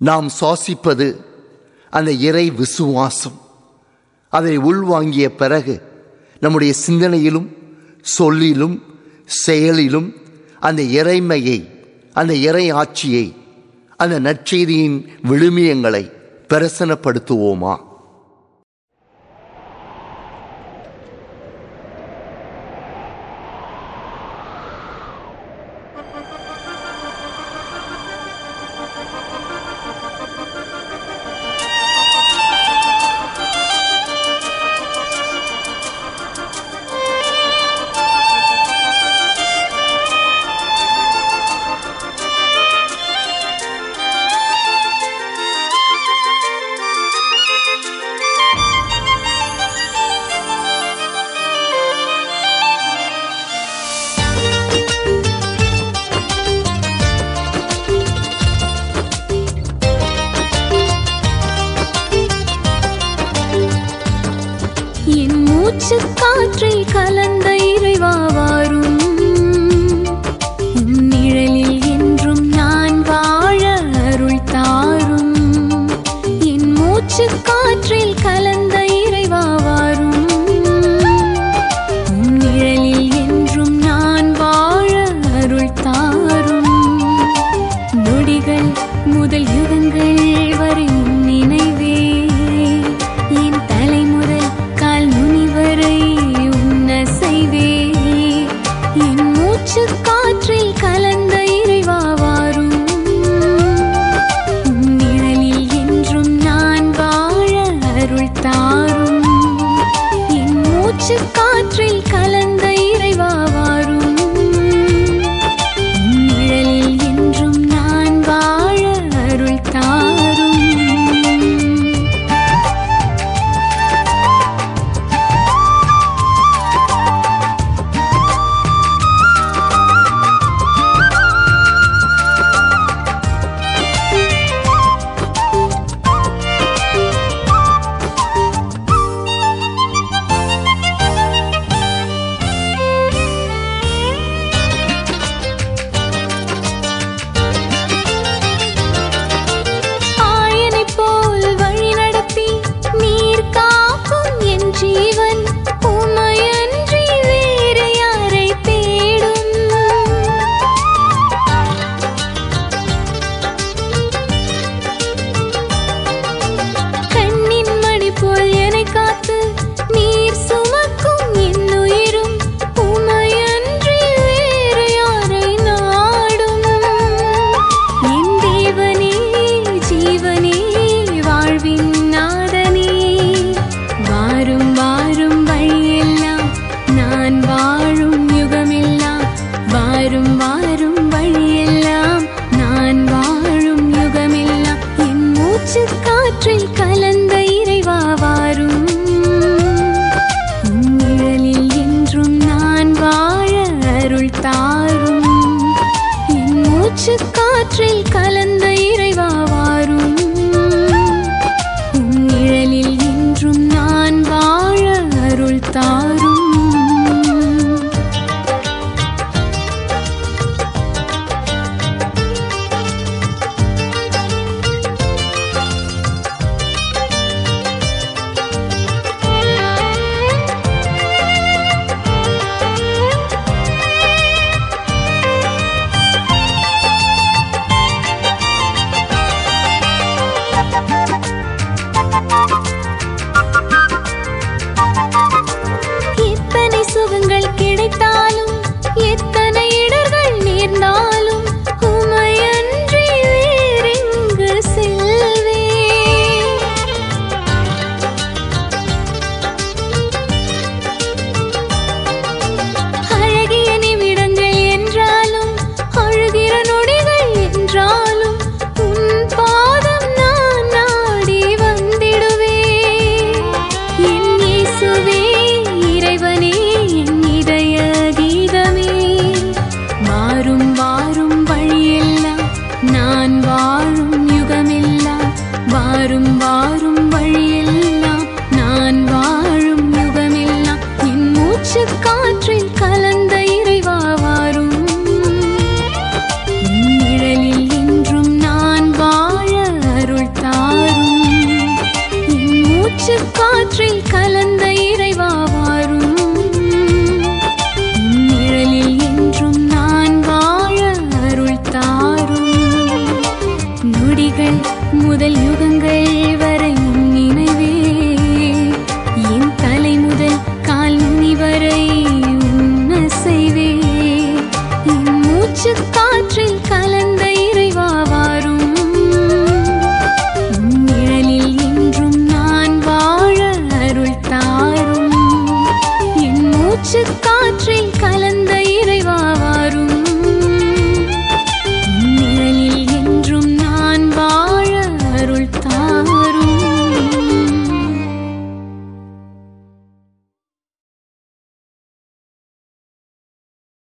நாம் சுவாசிப்பது அந்த இறை விசுவாசம் அதை உள்வாங்கிய பிறகு நம்முடைய சிந்தனையிலும் சொல்லிலும் செயலிலும் அந்த இறைமையை அந்த இறை ஆட்சியை அந்த நற்செய்தியின் விழுமியங்களை பிரசனப்படுத்துவோமா என் மூச்சு காற்றில் கலந்த இறைவா வாரும் உன் நிழலில் என்றும் நான் வாழ அருள் தாரும் என் மூச்சு காற்றில் கலந்த இறைவா வாரும் உன் நிழலில் என்றும் நான் வாழ அருள் தாரும் நொடிகள் முதல் யுகங்கள் வரை உன் நினைவே என் தலை முதல் கால் நுனி வரை உன் அசைவே என் மூச்சு காற்றில் கலந்த இறைவா வாரும் உன் நிழலில் என்றும் நான் வாழ அருள் தாரும் என் மூச்சு காற்றில் கலந்த இறைவா வாரும் உன் நிழலில் என்றும் நான் வாழ அருள் தாரும் மூச்சு காற்றில் கலந்த இறைவா வாரும் உம் நிழலில் என்றும் நான் வாழ அருள் தாரும் நொடிகள் முதல்